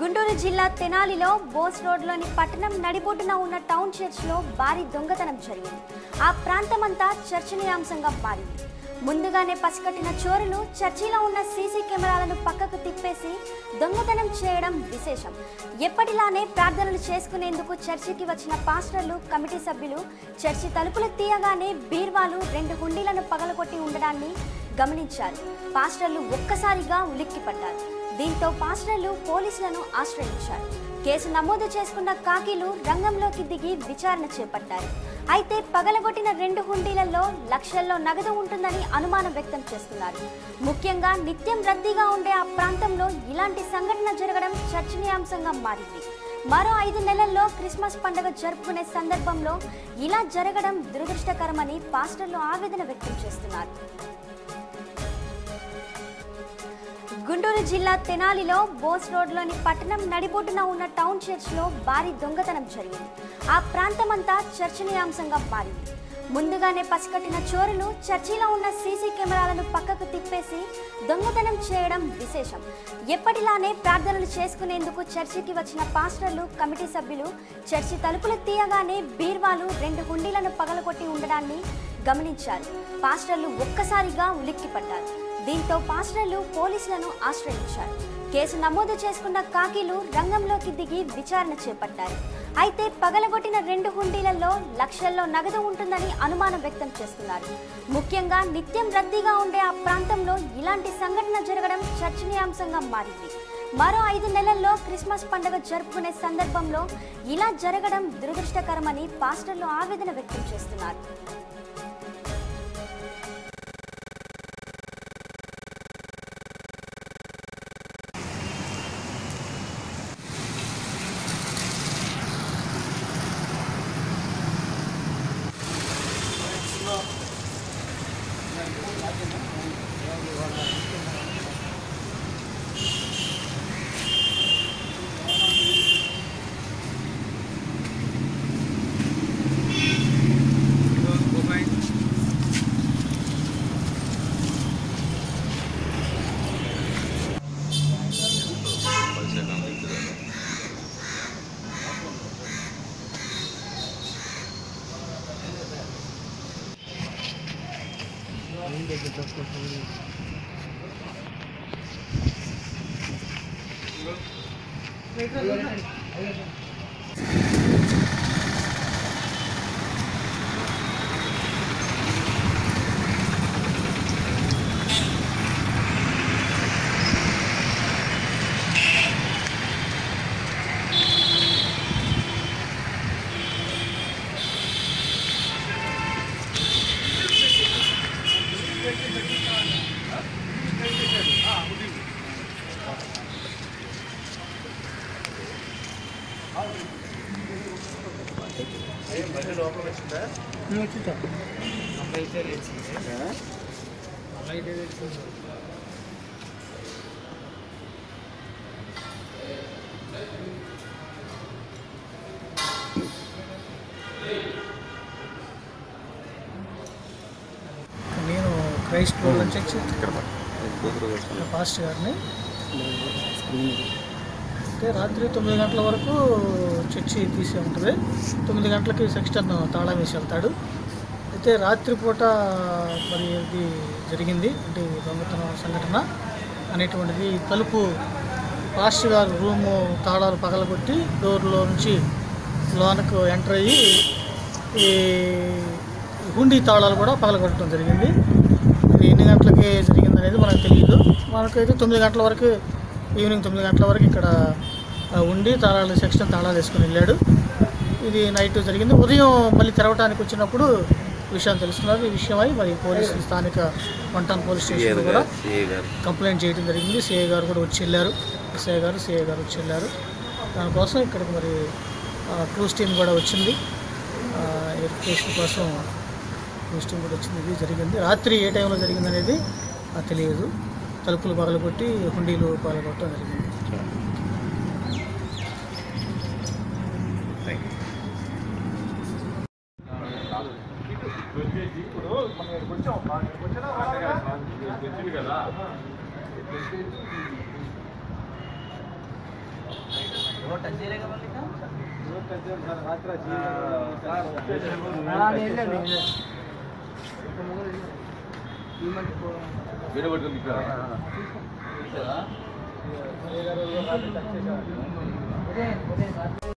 గుంటూరు జిల్లా తెనాలిలో బోస్ రోడ్లోని పట్టణం నడిబొడ్డున ఉన్న టౌన్ చర్చ్లో భారీ దొంగతనం జరిగింది ఆ ప్రాంతమంతా చర్చనీయాంశంగా మారింది ముందుగానే పసికట్టిన చోరులు చర్చిలో ఉన్న సీసీ కెమెరాలను పక్కకు తిప్పేసి దొంగతనం చేయడం విశేషం ఎప్పటిలానే ప్రార్థనలు చేసుకునేందుకు చర్చికి వచ్చిన పాస్టర్లు కమిటీ సభ్యులు చర్చి తలుపులు తీయగానే బీర్వాలు రెండు హుండీలను పగలగొట్టి ఉండడాన్ని గమనించారు పాస్టర్లు ఒక్కసారిగా ఉలిక్కిపడ్డారు దీంతో పాస్టర్లు పోలీసులను ఆశ్రయించారు కేసు నమోదు చేసుకున్న కాకీలు రంగంలోకి దిగి విచారణ చేపట్టారు అయితే పగలగొట్టిన రెండు హుండీలలో లక్షల్లో నగదు ఉంటుందని అనుమానం వ్యక్తం చేస్తున్నారు ముఖ్యంగా నిత్యం రద్దీగా ఉండే ఆ ప్రాంతంలో ఇలాంటి సంఘటన జరగడం చర్చనీయాంశంగా మారింది మరో ఐదు నెలల్లో క్రిస్మస్ పండుగ జరుపుకునే సందర్భంలో ఇలా జరగడం దురదృష్టకరమని పాస్టర్లు ఆవేదన వ్యక్తం చేస్తున్నారు గుంటూరు జిల్లా తెనాలిలో బోస్ రోడ్లోని పట్టణం నడిబొడ్డున ఉన్న టౌన్ చర్చ్లో భారీ దొంగతనం జరిగింది ఆ ప్రాంతమంతా చర్చనీయాంశంగా మారింది ముందుగానే పసికట్టిన చోరులు చర్చిలో ఉన్న సీసీ కెమెరాలను పక్కకు తిప్పేసి దొంగతనం చేయడం విశేషం ఎప్పటిలానే ప్రార్థనలు చేసుకునేందుకు చర్చికి వచ్చిన పాస్టర్లు కమిటీ సభ్యులు చర్చి తలుపులు తీయగానే బీర్వాలు రెండు హుండీలను పగలగొట్టి ఉండడాన్ని గమనించారు పాస్టర్లు ఒక్కసారిగా ఉలిక్కిపడ్డారు దీంతో పాస్టర్లు పోలీసులను ఆశ్రయించారు కేసు నమోదు చేసుకున్న కాకీలు రంగంలోకి దిగి విచారణ చేపట్టారు అయితే పగలగొట్టిన రెండు హుండీలలో లక్షల్లో నగదు ఉంటుందని అనుమానం వ్యక్తం చేస్తున్నారు ముఖ్యంగా నిత్యం రద్దీగా ఉండే ఆ ప్రాంతంలో ఇలాంటి సంఘటన జరగడం చర్చనీయాంశంగా మారింది మరో ఐదు నెలల్లో క్రిస్మస్ పండుగ జరుపుకునే సందర్భంలో ఇలా జరగడం దురదృష్టకరమని పాస్టర్లు ఆవేదన వ్యక్తం చేస్తున్నారు నేను క్రైస్ట్ వరల్డ్ చర్చ్ పాస్టర్ గారిని అంటే రాత్రి తొమ్మిది గంటల వరకు చర్చి తీసే ఉంటుంది తొమ్మిది గంటలకి సెక్స్టన్ తాళం వేసి వెళ్తాడు అయితే రాత్రిపూట మరి ఇది జరిగింది అంటే ఈ దొంగతనం సంఘటన అనేటువంటిది తలుపు పాస్టర్ గారు రూము తాళాలు పగలగొట్టి డోర్లో నుంచి లోనకు ఎంటర్ అయ్యి ఈ హుండీ తాళాలు కూడా పగలగొట్టడం జరిగింది అది ఎన్ని గంటలకి జరిగింది అనేది మనకు తెలియదు మనకైతే తొమ్మిది గంటల వరకు ఈవినింగ్ తొమ్మిది గంటల వరకు ఇక్కడ ఆ, ఉండి తాళాలు సెక్షన్ తాళాలు వేసుకుని వెళ్ళాడు ఇది నైట్ జరిగింది ఉదయం మళ్ళీ తెరవడానికి వచ్చినప్పుడు విషయం తెలుస్తున్నది ఈ విషయమై మరి పోలీసులు స్థానిక వంటాన్ పోలీస్ స్టేషన్ కూడా కంప్లైంట్ చేయడం జరిగింది సిఐ గారు కూడా వచ్చి వెళ్ళారు ఎస్ఐ గారు సిఐ గారు వచ్చి వెళ్ళారు దానికోసం ఇక్కడికి మరి క్రూస్ టీం కూడా వచ్చింది వెరిఫికేషన్ కోసం క్రూస్ టీం కూడా వచ్చింది ఇది జరిగింది రాత్రి ఏ టైంలో జరిగింది అనేది నాకు తెలియదు తలుపులు పగలగొట్టి హుండీలు పగలగొట్టడం జరిగింది కదా వీడియో పట్టుకొని అదే